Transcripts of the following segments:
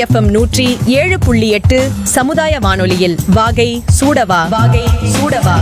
FM நூற்றி ஏழு புள்ளி எட்டு சமுதாய வானொலியில் வாகை சூடவா வாகை சூடவா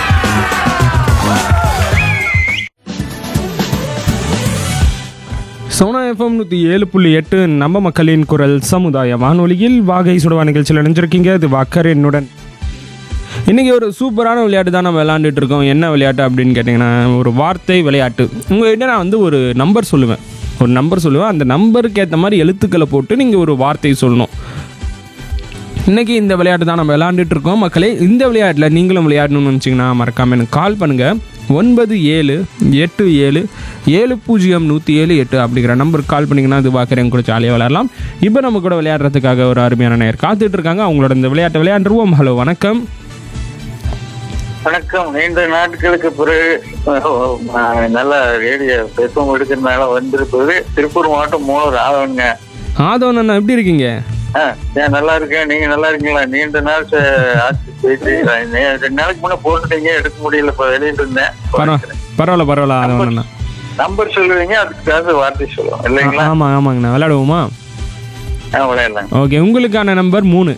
சோனா எஃப்எம் நூற்றி ஏழு புள்ளி எட்டு நம்ம மக்களின் குரல் சமுதாய வானொலியில் வாகை சுடவா நிகழ்ச்சியில் நினைஞ்சிருக்கீங்க இது வாக்கர் என்னுடன் இன்றைக்கி ஒரு சூப்பரான விளையாட்டு தான் நம்ம விளையாண்டுட்டு இருக்கோம் என்ன விளையாட்டு அப்படின்னு கேட்டிங்கன்னா ஒரு வார்த்தை விளையாட்டு உங்கள்கிட்ட நான் வந்து ஒரு நம்பர் சொல்லுவேன் ஒரு நம்பர் சொல்லுவேன் அந்த நம்பருக்கு ஏற்ற மாதிரி எழுத்துக்களை போட்டு நீங்கள் ஒரு வார்த்தை சொல்லணும் இன்றைக்கி இந்த விளையாட்டு தான் நம்ம விளையாண்டுட்டு இருக்கோம் மக்களே இந்த விளையாட்டில் நீங்களும் விளையாடணும்னு நினச்சிங்கன்னா மறக்காமல் எனக்கு கால் பண்ணுங்கள் ஒன்பது ஏழு எட்டு ஏழு ஏழு பூஜ்ஜியம் நூற்றி ஏழு எட்டு அப்படிங்கிற நம்பருக்கு கால் பண்ணிங்கன்னா அது பார்க்குறேன் கூட ஜாலியாக விளையாடலாம் இப்போ நம்ம கூட விளையாடுறதுக்காக ஒரு அருமையான நேர் காத்துட்டு இருக்காங்க அவங்களோட இந்த விளையாட்டை விளையாண்டுருவோம் ஹலோ வணக்கம் வணக்கம் நீண்ட நாட்களுக்கு பிறகு அஹ், நல்ல ரேடியோ பேசும் எடுக்கிறதுனால வந்திருப்பது திருப்பூர் மாவட்டம் மூணு ராவனுங்க ஆதவன் அண்ணா எப்படி இருக்கீங்க ஏன் நல்லா இருக்கேன் நீங்க நல்லா இருக்கீங்களா நீண்ட நாள் ச- ஆச்சு போயிட்டு நே- ரெண்டு நாளைக்கு முன்ன போட்டுட்டீங்க எடுக்க முடியல இப்ப வெளியிட்டு இருந்தேன் பரவ பரவாயில்ல பரவாயில்ல ஆதவன் அண்ணா நம்பர் சொல்லுவீங்க அதுக்காக வார்த்தை சொல்லுவோம் இல்லைங்களா ஆமாம் ஆமாங்கண்ணா விளையாடுவோமா ஆ, விளையாடலாம் ஓகே உங்களுக்கான நம்பர் மூணு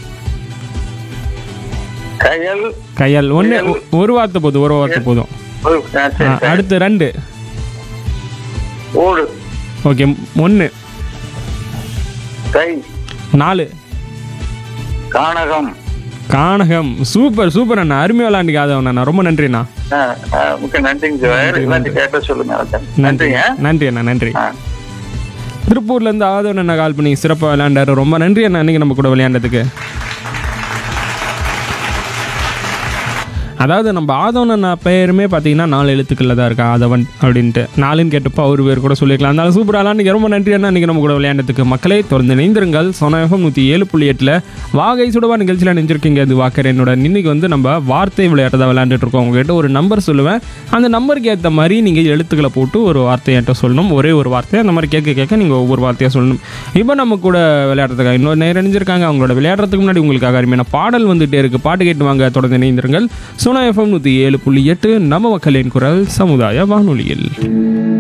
கையல் கையால் ஒன்று ஒரு வார்த்தை போதும் ஒரு வார்த்தை போதும் ஒரு- ஆ, சரி, ஆ, சரி. அடுத்து ரெண்டு ஓடு ஓகே ஒன்று கை நாலு கானகம் கானகம் சூப்பர் சூப்பர் அண்ணா அருமையாக விளாண்டுக்கு ஆதவன் அண்ணா ரொம்ப நன்றிண்ணா ஆ, ஆ, மிக்க நன்றிங்க சார் எல்லாத்தையும் கேட்ட சொல்லுங்க அதான். நன்றிங்க நன்றி அண்ணா நன்றி ஆ. திருப்பூர்லேருந்து ஆதவன் அண்ணா கால் பண்ணி சிறப்பாக விளையாண்டாரு ரொம்ப நன்றி அண்ணா இன்னைக்கு நம்ம கூட விளையாண்டதுக்கு அதாவது நம்ம ஆதவன் அண்ணா பெயருமே பார்த்தீங்கன்னா நாலு எழுத்துக்களில் தான் இருக்கா ஆதவன் அப்படின்ட்டு நாலுன்னு கேட்டப்போ அவர் பேர் கூட சொல்லிக்கலாம் இருந்தாலும் சூப்பராக விளாண்டு ரொம்ப நன்றி அண்ணா இன்றைக்கி நம்ம கூட விளையாண்டதுக்கு மக்களே தொடர்ந்து இணைந்திருங்கள் சொனகம் நூற்றி ஏழு புள்ளி எட்டில் வாகை சுடவா நிகழ்ச்சியில் நினைஞ்சிருக்கீங்க அது வாக்கர் என்னோட இன்னைக்கு வந்து நம்ம வார்த்தை விளையாட்டு தான் விளையாண்டுட்டு இருக்கோம் உங்ககிட்ட ஒரு நம்பர் சொல்லுவேன் அந்த நம்பருக்கு ஏற்ற மாதிரி நீங்கள் எழுத்துக்களை போட்டு ஒரு வார்த்தையை என்கிட்ட சொல்லணும் ஒரே ஒரு வார்த்தை அந்த மாதிரி கேட்க கேட்க நீங்கள் ஒவ்வொரு வார்த்தையாக சொல்லணும் இப்போ நம்ம கூட விளையாடுறதுக்காக இன்னொரு நேரம் இணைஞ்சிருக்காங்க அவங்களோட விளையாடுறதுக்கு முன்னாடி உங்களுக்காக அருமையான பாடல் வந்துட்டே இருக்கு பாட்டு கேட்டு வாங்க தொடர்ந்து இணைந்திருங்கள் சோனா எஃப்எம் நூற்றி ஏழு புள்ளி எட்டு நம்ம மக்களின் குரல் சமுதாய வானொலியில்